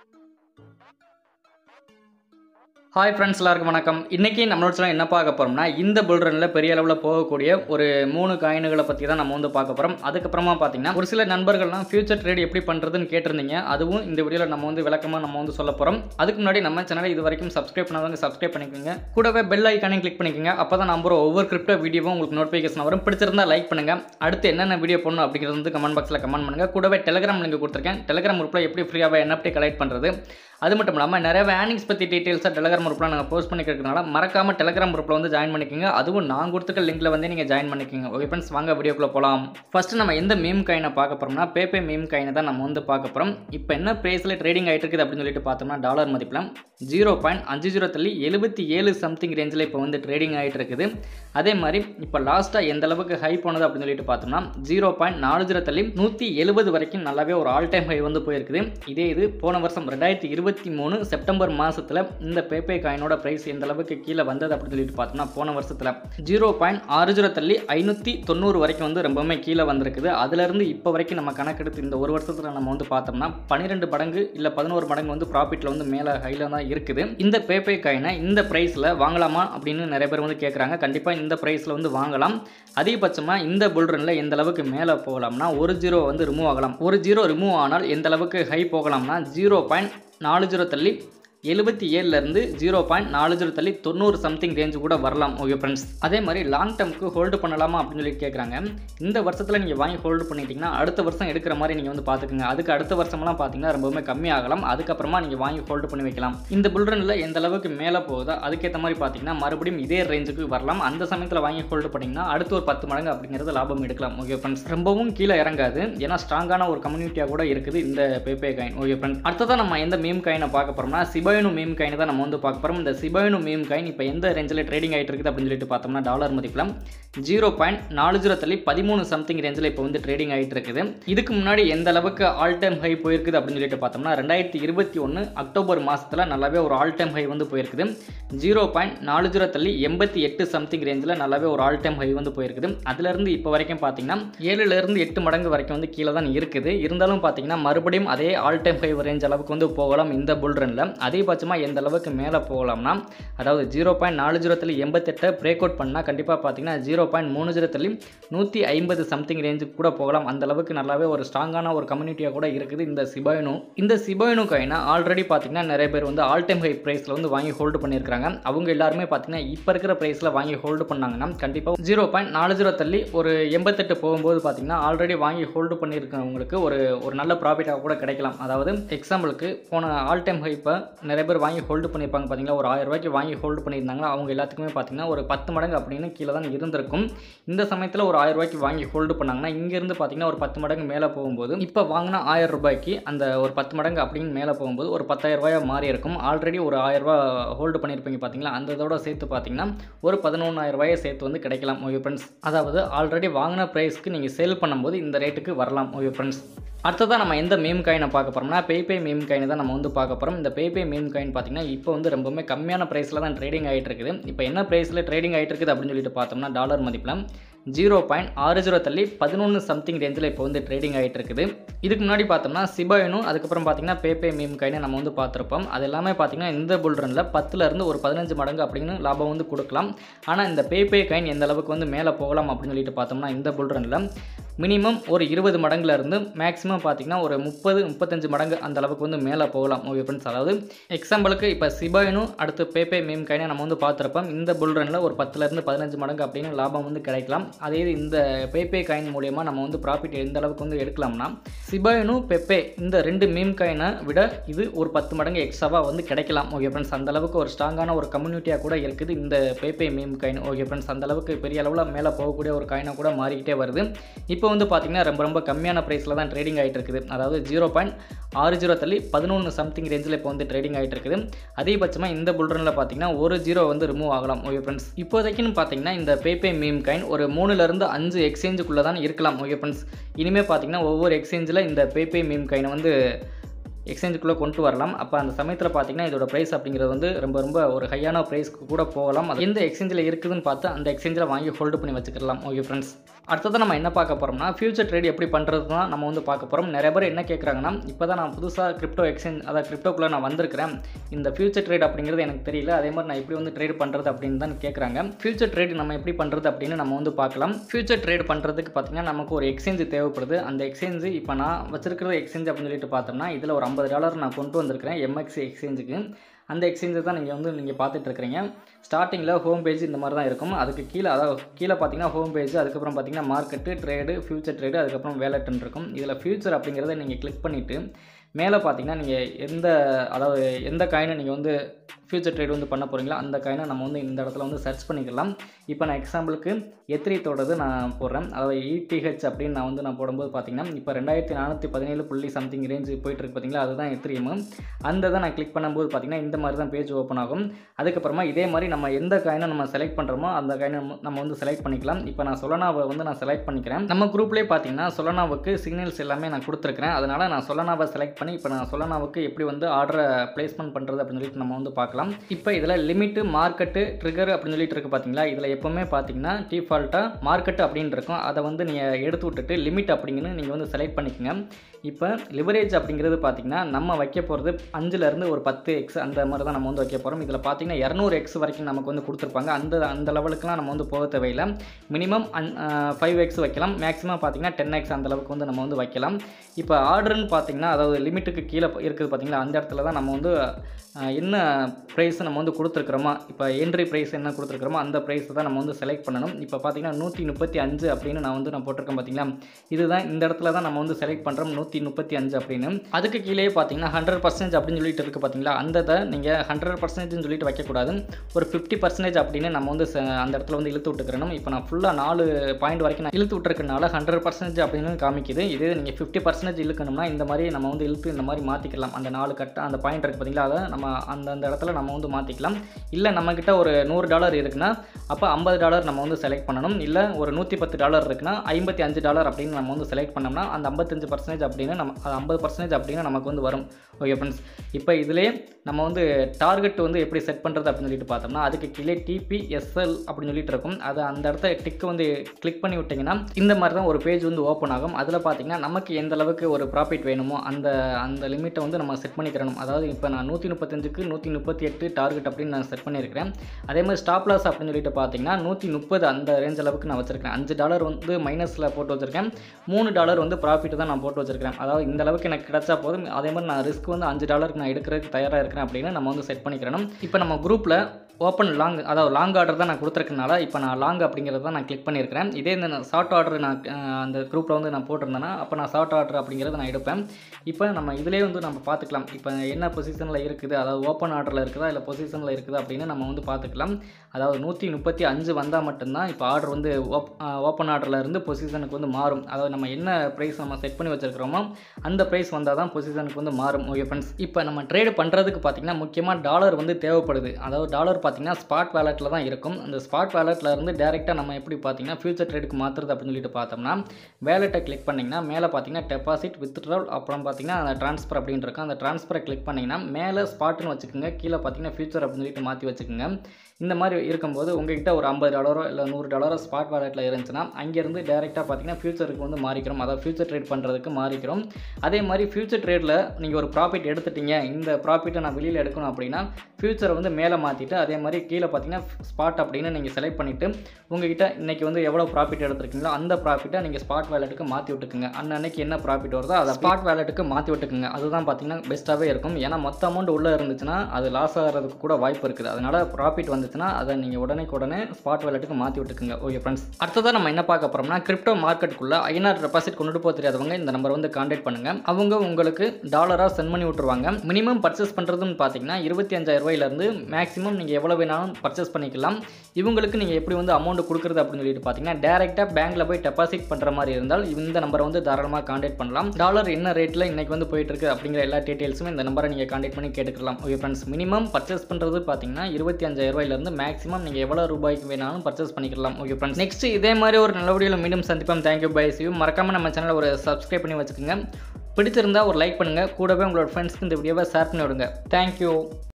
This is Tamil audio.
ஹாய் ஃப்ரெண்ட்ஸ் எல்லாருக்கும் வணக்கம் இன்றைக்கி நம்மளோட சேனல் என்ன பார்க்க போகிறோம்னா இந்த புல் ரன்னில் பெரிய அளவில் போகக்கூடிய ஒரு மூணு காயின்களை பற்றி தான் நம்ம வந்து பார்க்க போகிறோம் அதுக்கப்புறமா பார்த்தீங்கன்னா ஒரு சில நண்பர்கள்லாம் ஃபியூச்சர் ட்ரேட் எப்படி பண்ணுறதுன்னு கேட்டிருந்தீங்க அதுவும் இந்த வீடியோவில் நம்ம வந்து விளக்கமாக நம்ம வந்து சொல்ல போகிறோம் அதுக்கு முன்னாடி நம்ம சேனலை இது வரைக்கும் சப்ஸ்கிரைப் பண்ணாதவங்க சப்ஸ்கிரைப் பண்ணிக்கோங்க கூடவே பெல் ஐக்கானையும் கிளிக் பண்ணிக்கோங்க அப்போ தான் நம்புற ஒவ்வொரு கிரிப்டோ வீடியோவும் உங்களுக்கு நோட்டிஃபிகேஷன் வரும் பிடிச்சிருந்தா லைக் பண்ணுங்கள் அடுத்து என்னென்ன வீடியோ பண்ணணும் அப்படிங்கிறது வந்து கமெண்ட் பாக்ஸில் கமெண்ட் பண்ணுங்கள் கூடவே டெலிகிராம் லிங்க் கொடுத்துருக்கேன் டெலிகிராம் குரூப்பில் எப்படி ஃப்ரீயாக என்எஃப்டி கலெக்ட் பண்ணுறது அது மட்டும் இல்லாமல் நிறைய ஏர்னிங்ஸ் பற்றி டீட்டெயில்ஸாக டெலிகிராம் குரூப்பில் நாங்கள் போஸ்ட் பண்ணிக்கிறதுனால மறக்காமல் டெலிகிராம் குரூப்பில் வந்து ஜாயின் பண்ணிக்கோங்க அதுவும் நான் கொடுத்துருக்க லிங்க்கில் வந்து நீங்கள் ஜாயின் பண்ணிக்கோங்க ஓகே ஃப்ரெண்ட்ஸ் வாங்க வீடியோக்குள்ளே போகலாம் ஃபஸ்ட்டு நம்ம எந்த மீம் காயினை பார்க்க போகிறோம்னா பேபே மீம் காயினை தான் நம்ம வந்து பார்க்க போகிறோம் இப்போ என்ன ப்ரைஸில் ட்ரேடிங் ஆகிட்டு இருக்குது அப்படின்னு சொல்லிட்டு பார்த்தோம்னா டாலர் மதிப்பில் ஜீரோ பாயிண்ட் அஞ்சு ஜீரோ தள்ளி எழுபத்தி ஏழு சம்திங் ரேஞ்சில் இப்போ வந்து ட்ரேடிங் ஆகிட்டு இருக்குது அதே மாதிரி இப்போ லாஸ்ட்டாக எந்த அளவுக்கு ஹை போனது அப்படின்னு சொல்லிட்டு பார்த்தோம்னா ஜீரோ பாயிண்ட் நாலு ஜீரோ தள்ளி நூற்றி எழுபது வரைக்கும் நல்லாவே ஒரு ஆல் டைம் ஹை வந்து போயிருக்குது இதே இது போன வருஷம் ரெண்டாயிரத்தி இருபத்தி மூணு செப்டம்பர் மாதத்தில் இந்த பேபே காயினோட ப்ரைஸ் எந்த அளவுக்கு கீழே வந்தது அப்படின்னு சொல்லிட்டு பார்த்தோம்னா போன வருஷத்தில் ஜீரோ பாயிண்ட் ஆறு ஜீரோ தள்ளி ஐநூற்றி தொண்ணூறு வரைக்கும் வந்து ரொம்பவுமே கீழே வந்திருக்குது அதுலேருந்து இப்போ வரைக்கும் நம்ம கணக்கெடுத்து இந்த ஒரு வருஷத்தில் நம்ம வந்து பார்த்தோம்னா பன்னிரெண்டு மடங்கு இல்லை பதினோரு மடங்கு வந்து ப்ராஃபிட்டில் வந்து மேலே ஹையில் தான் இருக்குது இந்த பேபே காயினை இந்த ப்ரைஸில் வாங்கலாமா அப்படின்னு நிறைய பேர் வந்து கேட்குறாங்க கண்டிப்பாக இந்த ப்ரைஸில் வந்து வாங்கலாம் அதிகபட்சமாக இந்த புல்ரனில் எந்த அளவுக்கு மேலே போகலாம்னா ஒரு ஜீரோ வந்து ரிமூவ் ஆகலாம் ஒரு ஜீரோ ரிமூவ் ஆனால் எந்த அளவுக்கு ஹை போகலாம்னா ஜீரோ பாயிண்ட் நாலு ஜீரோ தள்ளி எழுபத்தி ஏழுலேருந்து ஜீரோ பாயிண்ட் நாலு ஜீரோ தள்ளி தொண்ணூறு சம்திங் ரேஞ்சு கூட வரலாம் ஓகே ஃப்ரெண்ட்ஸ் அதே மாதிரி லாங் டேர்முக்கு ஹோல்டு பண்ணலாமா அப்படின்னு சொல்லி கேட்குறாங்க இந்த வருஷத்தில் நீங்கள் வாங்கி ஹோல்டு பண்ணிட்டீங்கன்னா அடுத்த வருஷம் எடுக்கிற மாதிரி நீங்கள் வந்து பார்த்துக்குங்க அதுக்கு அடுத்த வருஷம்லாம் பார்த்தீங்கன்னா ரொம்பவுமே கம்மியாகலாம் அதுக்கப்புறமா நீங்கள் வாங்கி ஹோல்டு பண்ணி வைக்கலாம் இந்த புல்ரனில் எந்த அளவுக்கு மேலே போகுதோ அதுக்கேற்ற மாதிரி பார்த்தீங்கன்னா மறுபடியும் இதே ரேஞ்சுக்கு வரலாம் அந்த சமயத்தில் வாங்கி ஹோல்டு பண்ணிங்கன்னா அடுத்து ஒரு பத்து மடங்கு அப்படிங்கிறது லாபம் எடுக்கலாம் ஓகே ஃப்ரெண்ட்ஸ் ரொம்பவும் கீழே இறங்காது ஏன்னா ஸ்ட்ராங்கான ஒரு கம்யூனிட்டியாக கூட இருக்குது இந்த பேபே காயின் ஓகே ஃப்ரெண்ட்ஸ் அடுத்ததான் நம்ம எந்த மீம் காயினை பார்க்க போகிறோம்னா சிபாயினு மீம் காயின் தான் நம்ம வந்து பார்க்க போகிறோம் இந்த சிபாயினு மீம் காயின் இப்போ எந்த ரேஞ்சில் ட்ரேடிங் ஆகிட்டு இருக்குது அப்படின்னு சொல்லிட்டு பார்த்தோம்னா டாலர் மதிப்பில் ஜீரோ பாயிண்ட் நாலு ஜீரோ தள்ளி பதிமூணு சம்திங் ரேஞ்சில் இப்போ வந்து ட்ரேடிங் ஆகிட்டு இருக்குது இதுக்கு முன்னாடி எந்த அளவுக்கு ஆல் டைம் ஹை போயிருக்குது அப்படின்னு சொல்லிட்டு பார்த்தோம்னா ரெண்டாயிரத்தி இருபத்தி ஒன்று அக்டோபர் மாதத்தில் நல்லாவே ஒரு ஆல் டைம் ஹை வந்து போயிருக்குது ஜீரோ பாயிண்ட் நாலு ஜீரோ தள்ளி எண்பத்தி எட்டு சம்திங் ரேஞ்சில் நல்லாவே ஒரு ஆல் டைம் ஹை வந்து போயிருக்குது அதுலேருந்து இப்போ வரைக்கும் பார்த்தீங்கன்னா ஏழுலேருந்து எட்டு மடங்கு வரைக்கும் வந்து கீழே தான் இருக்குது இருந்தாலும் பார்த்தீங்கன்னா மறுபடியும் அதே ஆல் டைம் ஹை ரேஞ்ச் அளவுக்கு வந்து போகலாம் இந்த புல் ரனில் அதிகபட்சமாக எந்த அளவுக்கு மேலே போகலாம்னா அதாவது ஜீரோ பாயிண்ட் நாலு ஜீரோ தள்ளி எண்பத்தெட்டை பிரேக் அவுட் பண்ணால் கண்டிப்பாக பார்த்தீங்கன்னா ஜீரோ பாயிண்ட் மூணு ஜீரோ தள்ளி நூற்றி ஐம்பது சம்திங் ரேஞ்சுக்கு கூட போகலாம் அந்த அளவுக்கு நல்லாவே ஒரு ஸ்ட்ராங்கான ஒரு கம்யூனிட்டியாக கூட இருக்குது இந்த சிபாயினு இந்த சிபாயினு காயினை ஆல்ரெடி பார்த்தீங்கன்னா நிறைய பேர் வந்து ஆல் டைம் ஹை ப்ரைஸில் வந்து வாங்கி ஹோல்டு பண்ணியிருக்காங்க அவங்க எல்லாருமே பார்த்தீங்கன்னா இப்போ இருக்கிற ப்ரைஸில் வாங்கி ஹோல்டு பண்ணாங்கன்னா கண்டிப்பாக ஜீரோ பாயிண்ட் நாலு ஜீரோ தள்ளி ஒரு எண்பத்தெட்டு போகும்போது பார்த்தீங்கன்னா ஆல்ரெடி வாங்கி ஹோல்டு பண்ணியிருக்கிறவங்களுக்கு ஒரு ஒரு நல்ல ப்ராஃபிட்டாக கூட கிடைக்கலாம் அதாவது எக்ஸாம்பிளுக்கு போன ஆல் டைம் ஹை இப்போ நிறைய பேர் வாங்கி ஹோல்டு பண்ணியிருப்பாங்க பார்த்தீங்களா ஒரு ஆயிரம் ரூபாய்க்கு வாங்கி ஹோல்டு பண்ணியிருந்தாங்களா அவங்க எல்லாத்துக்குமே பார்த்தீங்கன்னா ஒரு பத்து மடங்கு அப்படின்னு கீழே தான் இருந்திருக்கும் இந்த சமயத்தில் ஒரு ஆயிரம் ரூபாய்க்கு வாங்கி ஹோல்டு பண்ணாங்கன்னா இங்கேருந்து பார்த்தீங்கன்னா ஒரு பத்து மடங்கு மேலே போகும்போது இப்போ வாங்கின ஆயிரம் ரூபாய்க்கு அந்த ஒரு பத்து மடங்கு அப்படின்னு மேலே போகும்போது ஒரு பத்தாயிரம் ரூபாயா மாறி இருக்கும் ஆல்ரெடி ஒரு ஆயிரம் ரூபாய் ஹோல்டு பண்ணியிருப்பீங்க பார்த்தீங்களா அந்த இதோட சேர்த்து பார்த்தீங்கன்னா ஒரு பதினொன்றாயிரம் ரூபாயை சேர்த்து வந்து கிடைக்கலாம் ஓகே ஃப்ரெண்ட்ஸ் அதாவது ஆல்ரெடி வாங்கின ப்ரைஸ்க்கு நீங்கள் சேல் பண்ணும்போது இந்த ரேட்டுக்கு வரலாம் ஓகே ஃப்ரெண்ட்ஸ் அடுத்ததாக நம்ம எந்த மீம் காயினை பார்க்க போகிறோம்னா பேபே மீம் காயினை தான் நம்ம வந்து பார்க்க போகிறோம் இந்த பேபே மீம் காயின் பார்த்தீங்கன்னா இப்போ வந்து ரொம்பவுமே கம்மியான ப்ரைஸில் தான் ட்ரேடிங் ஆகிட்டு இருக்குது இப்போ என்ன ப்ரைஸில் ட்ரேடிங் ஆகிட்டு இருக்குது அப்படின்னு சொல்லிட்டு பார்த்தோம்னா டாலர் மதிப்பில் ஜீரோ பாயிண்ட் ஆறு ஜீரோ தள்ளி பதினொன்று சம்திங் ரேஞ்சில் இப்போ வந்து ட்ரேடிங் ஆகிட்டு இருக்குது இதுக்கு முன்னாடி பார்த்தோம்னா சிபாயினும் அதுக்கப்புறம் பார்த்தீங்கன்னா பேபே மீம் காயினை நம்ம வந்து பார்த்துருப்போம் அது எல்லாமே பார்த்தீங்கன்னா இந்த புல்ரனில் பத்துலேருந்து ஒரு பதினஞ்சு மடங்கு அப்படின்னு லாபம் வந்து கொடுக்கலாம் ஆனால் இந்த பேபே காயின் எந்த அளவுக்கு வந்து மேலே போகலாம் அப்படின்னு சொல்லிட்டு பார்த்தோம்னா இந்த புல்ரனில் மினிமம் ஒரு இருபது மடங்குல இருந்து மேக்ஸிமம் பார்த்தீங்கன்னா ஒரு முப்பது முப்பத்தஞ்சு மடங்கு அந்த அளவுக்கு வந்து மேலே போகலாம் ஓகே ஃப்ரெண்ட்ஸ் அதாவது எக்ஸாம்பிளுக்கு இப்போ சிபாயினும் அடுத்து பேபே மீம் காயினை நம்ம வந்து பார்த்துருப்போம் இந்த புல்ரனில் ஒரு பத்துலேருந்து பதினஞ்சு மடங்கு அப்படின்னு லாபம் வந்து கிடைக்கலாம் அதே இது இந்த பேபே காயின் மூலயமா நம்ம வந்து ப்ராஃபிட் எந்த அளவுக்கு வந்து எடுக்கலாம்னா சிபாயினும் பெப்பே இந்த ரெண்டு மீம் காயினை விட இது ஒரு பத்து மடங்கு எக்ஸ்ட்ராவாக வந்து கிடைக்கலாம் ஓகே ஃப்ரெண்ட்ஸ் அந்த அளவுக்கு ஒரு ஸ்ட்ராங்கான ஒரு கம்யூனிட்டியாக கூட இருக்குது இந்த Pepe meme coin okay friends அந்த அளவுக்கு பெரிய அளவில் மேலே போகக்கூடிய ஒரு காயினாக கூட மாறிக்கிட்டே வருது இப்போ வந்து பார்த்தீங்கன்னா ரொம்ப ரொம்ப கம்மியான ப்ரைஸில் தான் ட்ரேடிங் ஆகிட்டு இருக்குது அதாவது ஜீரோ பாயிண்ட் ஆறு ஜீரோ தள்ளி பதினொன்று சம்திங் ரேஞ்சில் இப்போ வந்து ட்ரேடிங் ஆகிட்டு இருக்குது அதிகபட்சமாக இந்த புல்ரனில் பார்த்தீங்கன்னா ஒரு ஜீரோ வந்து ரிமூவ் ஆகலாம் ஓகே ஃப்ரெண்ட்ஸ் இப்போதைக்குன்னு பார்த்தீங்கன்னா இந்த பேபே மீம் காயின் ஒரு மூணுலேருந்து அஞ்சு எக்ஸ்சேஞ்சுக்குள்ளே தான் இருக்கலாம் ஓகே ஃப்ரெண்ட்ஸ் இனிமேல் பார்த்தீங்கன்னா ஒவ்வொரு எக்ஸ்சேஞ்சில் இந்த பேபே மீம் காயினை வந்து எக்ஸ்சேஞ்சுக்குள்ளே கொண்டு வரலாம் அப்போ அந்த சமயத்தில் பார்த்தீங்கன்னா இதோட ப்ரைஸ் அப்படிங்கிறது வந்து ரொம்ப ரொம்ப ஒரு ஹையான ப்ரைஸ்க்கு கூட போகலாம் அது எந்த எக்ஸ்சேஞ்சில் இருக்குதுன்னு பார்த்து அந்த எக்ஸ்சேஞ்சில் வாங்கி ஹோல்டு பண்ணி வச்சுக்கலாம் ஓகே ஃப்ரெண்ட்ஸ் அடுத்தது நம்ம என்ன பார்க்க போகிறோம்னா ஃபியூச்சர் ட்ரேட் எப்படி பண்ணுறது தான் நம்ம வந்து பார்க்க போகிறோம் நிறைய பேர் என்ன கேட்குறாங்கன்னா இப்போ தான் நான் புதுசாக கிரிப்டோ எக்ஸ்சேஞ்ச் அதாவது கிரிப்டோக்குள்ளே நான் வந்திருக்கிறேன் இந்த ஃபியூச்சர் ட்ரேட் அப்படிங்கிறது எனக்கு தெரியல அதே மாதிரி நான் எப்படி வந்து ட்ரேட் பண்ணுறது அப்படின்னு தான் கேட்குறாங்க ஃபியூச்சர் ட்ரேட் நம்ம எப்படி பண்ணுறது அப்படின்னு நம்ம வந்து பார்க்கலாம் ஃபியூச்சர் ட்ரேட் பண்ணுறதுக்கு பார்த்தீங்கன்னா நமக்கு ஒரு எக்ஸ்சேஞ்ச் தேவைப்படுது அந்த எக்ஸ்சேஞ்சு இப்போ நான் வச்சிருக்கிற எக்ஸ்சேஞ்ச் அப்படின்னு சொல்லிட்டு பார்த்தோம்னா இதில் ஒரு ஐம்பது டாலர் நான் கொண்டு வந்திருக்கிறேன் எம்எக்ஸ் எக்ஸ்சேஞ்சுக்கு அந்த எக்ஸ்சேஞ்சை தான் நீங்கள் வந்து நீங்கள் பார்த்துட்டு இருக்கிறீங்க ஸ்டார்டிங்கில் ஹோம் பேஜ் இந்த மாதிரி தான் இருக்கும் அதுக்கு கீழே அதாவது கீழே பார்த்தீங்கன்னா ஹோம் பேஜ் அதுக்கப்புறம் பார்த்தீங்கன்னா மார்க்கெட்டு ட்ரேடு ஃபியூச்சர் ட்ரேடு அதுக்கப்புறம் வேலட்டன் இருக்கும் இதில் ஃபியூச்சர் அப்படிங்கிறத நீங்கள் கிளிக் பண்ணிவிட்டு மேலே பார்த்தீங்கன்னா நீங்கள் எந்த அதாவது எந்த காயினை நீங்கள் வந்து ஃபியூச்சர் ட்ரேட் வந்து பண்ண போகிறீங்களோ அந்த காயினை நம்ம வந்து இந்த இடத்துல வந்து சர்ச் பண்ணிக்கலாம் இப்போ நான் எக்ஸாம்பிளுக்கு எத்திரித்தோடது நான் போடுறேன் அதாவது இடிஹெச் அப்படின்னு நான் வந்து நான் போடும்போது பார்த்தீங்கன்னா இப்போ ரெண்டாயிரத்தி நானூற்றி பதினேழு புள்ளி சம்திங் ரேஞ்சு போயிட்டுருக்கு பார்த்தீங்களா அதுதான் எத்திரியம் அந்த தான் நான் கிளிக் பண்ணும்போது பார்த்தீங்கன்னா இந்த மாதிரி தான் பேஜ் ஓப்பன் ஆகும் அதுக்கப்புறமா இதே மாதிரி நம்ம எந்த காயினை நம்ம செலக்ட் பண்ணுறோமோ அந்த காயினை நம்ம வந்து செலக்ட் பண்ணிக்கலாம் இப்போ நான் சொலனாவை வந்து நான் செலக்ட் பண்ணிக்கிறேன் நம்ம குரூப்லேயே பார்த்தீங்கன்னா சொலனாவுக்கு சிக்னல்ஸ் எல்லாமே நான் கொடுத்துருக்கிறேன் அதனால் நான் சொலனாவை செலக்ட் பண்ணி இப்போ நான் சொலனாவுக்கு எப்படி வந்து ஆர்டரை பிளேஸ்மெண்ட் பண்ணுறது அப்படின்னு சொல்லிட்டு நம்ம வந்து பார்க்கலாம் இப்போ இதில் லிமிட்டு மார்க்கெட்டு ட்ரிகர் அப்படின்னு சொல்லிட்டு இருக்கு பார்த்தீங்களா இதில் எப்போவுமே பார்த்தீங்கன்னா டிஃபால்ட்டாக மார்க்கெட்டு அப்படின்னு இருக்கும் அதை வந்து நீங்கள் எடுத்து விட்டுட்டு லிமிட் அப்படிங்கன்னு நீங்கள் வந்து செலக்ட் பண்ணிக்கோங்க இப்போ லிவரேஜ் அப்படிங்கிறது பார்த்தீங்கன்னா நம்ம வைக்க போகிறது அஞ்சுலேருந்து ஒரு பத்து எக்ஸ் அந்த மாதிரி தான் நம்ம வந்து வைக்க போகிறோம் இதில் பார்த்தீங்கன்னா இரநூறு எக்ஸ் வரைக்கும் நமக்கு வந்து கொடுத்துருப்பாங்க அந்த அந்த லெவலுக்குலாம் நம்ம வந்து போக தேவையில்லை மினிமம் அன் ஃபைவ் எக்ஸ் வைக்கலாம் மேக்ஸிமம் பார்த்தீங்கன்னா டென் எக்ஸ் அந்த அளவுக்கு வந்து நம்ம வந்து வைக்கலாம் இப்போ ஆர்டர்னு பார்த்தீங்கன்னா அதாவது லிமிட்டுக்கு கீழே இருக்குது பார்த்தீங்களா அந்த இடத்துல தான் நம்ம வந்து என்ன ப்ரைஸ் நம்ம வந்து கொடுத்துருக்குறோமா இப்போ என்ட்ரி ப்ரைஸ் என்ன கொடுத்துருக்குறோமோ அந்த ப்ரைஸ் தான் நம்ம வந்து செலக்ட் பண்ணணும் இப்போ பார்த்தீங்கன்னா நூற்றி முப்பத்தி அஞ்சு அப்படின்னு நான் வந்து நான் போட்டிருக்கேன் பார்த்தீங்களா இதுதான் இந்த இடத்துல தான் நம்ம வந்து செலக்ட் பண்ணுறோம் நூற்றி முப்பத்தி அஞ்சு அப்படின்னு அதுக்கு கீழே பார்த்தீங்கன்னா ஹண்ட்ரட் பர்சன்டேஜ் அப்படின்னு சொல்லிட்டு இருக்குது பார்த்தீங்களா அந்த இதை நீங்கள் ஹண்ட்ரட் பர்சன்டேஜ்னு சொல்லிட்டு வைக்கக்கூடாது ஒரு ஃபிஃப்டி பர்சன்டேஜ் அப்படின்னு நம்ம வந்து அந்த இடத்துல வந்து இழுத்து விட்டுக்கிறணும் இப்போ நான் ஃபுல்லாக நாலு பாயிண்ட் வரைக்கும் நான் இழுத்து விட்டுருக்கனால ஹண்ட்ரட் பர்சன்டேஜ் அப்படின்னு காமிக்குது இதே நீங்கள் ஃபிஃப்டி பர்சன்டேஜ் இழுக்கணும்னா இந்த மாதிரி நம்ம வந்து இழுத்து இந்த மாதிரி மாற்றிக்கலாம் அந்த நாலு கட்ட அந்த பாயிண்ட் இருக்குது பார்த்தீங்களா அதை நம்ம அந்த அந்த இடத்துல நம்ம வந்து மாற்றிக்கலாம் இல்லை நம்மக்கிட்ட ஒரு நூறு டாலர் இருக்குன்னா அப்போ ஐம்பது டாலர் நம்ம வந்து செலக்ட் பண்ணணும் இல்லை ஒரு நூற்றி பத்து டாலர் இருக்குன்னா ஐம்பத்தி அஞ்சு டாலர் அப்படின்னு நம்ம வந்து செலக்ட் பண்ணோம்னா அந்த ஐம்பத்தஞ்சு பர்சன்டேஜ் அப்படின்னு நம்ம அது ஐம்பது பர்சன்டேஜ் அப்படின்னு நமக்கு வந்து வரும் ஓகே ஃப்ரெண்ட்ஸ் இப்போ இதிலே நம்ம வந்து டார்கெட் வந்து எப்படி செட் பண்ணுறது அப்படின்னு சொல்லிட்டு பார்த்தோம்னா அதுக்கு கீழே டிபிஎஸ்எல் அப்படின்னு சொல்லிட்டு இருக்கும் அது அந்த இடத்த டிக் வந்து கிளிக் பண்ணி விட்டிங்கன்னா இந்த மாதிரி தான் ஒரு பேஜ் வந்து ஓப்பன் ஆகும் அதில் பார்த்தீங்கன்னா நமக்கு எந்த அளவுக்கு ஒரு ப்ராஃபிட் வேணுமோ அந்த அந்த லிமிட்டை வந்து நம்ம செட் பண்ணிக்கிறணும் அதாவது இப்போ நான் நூற்றி முப்பத்தஞ்சுக்கு நூற்றி முப்பத்தி எட்டு டார்கெட் அப்படின்னு நான் செட் பண்ணியிருக்கிறேன் அதே மாதிரி ஸ்டாப் லாஸ் அப்படின்னு சொல்லிட்டு பார்த்தீங்கன்னா நூற்றி முப்பது அந்த ரேஞ்ச் அளவுக்கு நான் வச்சிருக்கேன் அஞ்சு டாலர் வந்து மைனஸில் போட்டு வச்சிருக்கேன் மூணு டாலர் வந்து ப்ராஃபிட் தான் நான் போட்டு வச்சிருக்கேன் அதாவது இந்த அளவுக்கு எனக்கு கிடைச்சா போதும் அதே மாதிரி நான் ரிஸ்க் வந்து அஞ்சு டாலருக்கு நான் எடுக்கிறதுக்கு தயாராக இருக்கிறேன் அப்படின்னு நம்ம வந்து செட் பண்ணிக்கிறணும் இப்போ நம்ம குரூப்பில் ஓப்பன் லாங் அதாவது லாங் ஆர்டர் தான் நான் கொடுத்துருக்கனால இப்போ நான் லாங் அப்படிங்கிறத தான் நான் கிளிக் பண்ணியிருக்கிறேன் இதே இந்த ஷார்ட் ஆர்டர் நான் அந்த குரூப்பில் வந்து நான் போட்டிருந்தேன்னா அப்போ நான் ஷார்ட் ஆர்டர் அப்படிங்கிறத நான் எடுப்பேன் இப்போ நம்ம இதிலே வந்து நம்ம பார்த்துக்கலாம் இப்போ என்ன பொசிஷனில் இருக்குது அதாவது ஓப்பன் ஆர்டரில் இருக்குதா இல்லை பொசிஷனில் இருக்குதா அப்படின்னு நம்ம வந்து பார்த்துக்கலாம் அதாவது நூற்றி முப்பத்தி அஞ்சு வந்தால் மட்டும்தான் இப்போ ஆர்டர் வந்து ஓப் ஓப்பன் ஆர்டரில் இருந்து பொசிஷனுக்கு வந்து மாறும் அதாவது நம்ம என்ன ப்ரைஸ் நம்ம செட் பண்ணி வச்சுருக்கிறோமோ அந்த ப்ரைஸ் வந்தால் தான் பொசிஷனுக்கு வந்து மாறும் ஓகே ஃப்ரெண்ட்ஸ் இப்போ நம்ம ட்ரேடு பண்ணுறதுக்கு பார்த்திங்கன்னா முக்கியமாக டாலர் வந்து தேவைப்படுது அதாவது டாலர் பார்த்திங்கன்னா ஸ்பாட் வேலெட்டில் தான் இருக்கும் அந்த ஸ்பாட் வேலெட்டில் இருந்து டேரெக்டாக நம்ம எப்படி பார்த்திங்கன்னா ஃபியூச்சர் ட்ரேடுக்கு மாற்றுறது அப்படின்னு சொல்லிட்டு பார்த்தோம்னா வேலெட்டை கிளிக் பண்ணிங்கன்னா மேலே பார்த்தீங்கன்னா டெபாசிட் வித்ட்ரால் அப்புறம் பார்த்தீங்கன்னா அந்த ட்ரான்ஸ்ஃபர் அப்படின்னு இருக்கும் அந்த ட்ரான்ஸ்ஃபரை கிளிக் பண்ணிங்கன்னா மேலே ஸ்பாட்னு வச்சுக்கோங்க கீழே பார்த்தீங்கன்னா ஃபியூச்சர் அப்படின்னு சொல்லிட்டு மாற்றி வச்சுக்கோங்க இந்த மாதிரி இருக்கும்போது உங்ககிட்ட ஒரு ஐம்பது டாலரோ இல்லை நூறு டாலரோ ஸ்பாட் வேலெட்டில் இருந்துச்சுன்னா அங்கேருந்து டேரெக்டாக பார்த்தீங்கன்னா ஃபியூச்சருக்கு வந்து மாறிக்கிறோம் அதாவது ஃபியூச்சர் ட்ரேட் பண்ணுறதுக்கு மாறிக்கிறோம் அதே மாதிரி ஃபியூச்சர் ட்ரேடில் நீங்கள் ஒரு ப்ராஃபிட் எடுத்துட்டீங்க இந்த ப்ராஃபிட்டை நான் வெளியில் எடுக்கணும் அப்படின்னா ஃபியூச்சரை வந்து மேலே மாற்றிட்டு அதே மாதிரி கீழே பார்த்தீங்கன்னா ஸ்பாட் அப்படின்னு நீங்கள் செலக்ட் பண்ணிவிட்டு உங்ககிட்ட இன்றைக்கி வந்து எவ்வளோ ப்ராஃபிட் எடுத்துருக்கீங்களோ அந்த ப்ராஃபிட்டை நீங்கள் ஸ்பாட் வேலெட்டுக்கு மாற்றி விட்டுக்குங்க அன்னன்னைக்கு என்ன ப்ராஃபிட் வருதோ அதை ஸ்பாட் வேலெட்டுக்கு மாற்றி விட்டுக்குங்க அதுதான் பார்த்தீங்கன்னா பெஸ்ட்டாகவே இருக்கும் ஏன்னா மொத்த அமௌண்ட் உள்ளே இருந்துச்சுன்னா அது லாஸ் ஆகிறதுக்கு கூட வாய்ப்பு இருக்குது அதனால் ப்ராஃபிட் வந்துச்சுன்னா அதை நீங்கள் உடனே உடனே ஸ்பாட் வேலெட்டுக்கு மாற்றி விட்டுக்குங்க ஓகே ஃப்ரெண்ட்ஸ் அடுத்ததாக நம்ம என்ன பார்க்க போகிறோம்னா கிரிப்டோ மார்க்கெட்டுக்குள்ளே ஐநூறு டெபாசிட் கொண்டு போக தெரியாதவங்க இந்த நம்பர் வந்து காண்டாக்ட் பண்ணுங்கள் அவங்க உங்களுக்கு டாலராக சென்ட் பண்ணி விட்டுருவாங்க மினிமம் பர்ச்சேஸ் பண்ணுறதுன்னு பார்த்தீங்கன்னா இருபத்தி அஞ்சாயிரம் ரூபாயிலேருந்து மேக்ஸிமம் நீங்கள் எவ்வளோ வேணாலும் பர்ச்சேஸ் பண்ணிக்கலாம் இவங்களுக்கு நீங்கள் எப்படி வந்து அமௌண்ட் கொடுக்குறது அப்படின்னு சொல்லிட்டு பார்த்தீங்கன்னா டேரெக்டாக பேங்க்கில் போய் டெபாசிட் பண்ணுற மாதிரி இருந்தால் இந்த நம்பரை வந்து தாராளமாக காண்டாக்ட் பண்ணலாம் டாலர் என்ன ரேட்டில் இன்றைக்கி வந்து போயிட்டு இருக்கு அப்படிங்கிற எல்லா டீட்டெயில்ஸுமே இந்த நம்பரை நீங்கள் காண்டாக்ட் பண்ணி கேட்டுக்கலாம் ஓகே ஃப்ரெண்ட்ஸ் மினிமம் பர்ச்சேஸ் பண்ணுறது பார்த்தீங்கன்னா இருபத்தி அஞ்சாயிரம் ரூபாயிலேருந்து மேக்ஸிமம் நீங்கள் எவ்வளோ ரூபாய்க்கு வேணாலும் பர்ச்சேஸ் பண்ணிக்கலாம் ஓகே ஃப்ரெண்ட்ஸ் நெக்ஸ்ட் இதே மாதிரி ஒரு நல்ல வீடியோவில் மீண்டும் சந்திப்போம் தேங்க்யூ பை சியூ மறக்காமல் நம்ம சேனலை ஒரு சப்ஸ்கிரைப் பண்ணி வச்சுக்கோங்க பிடிச்சிருந்தா ஒரு லைக் பண்ணுங்கள் கூடவே உங்களோட ஃப்ரெண்ட்ஸ்க்கு இந்த வீடியோவை ஷேர் பண்ணி விடுங்க தேங்க்யூ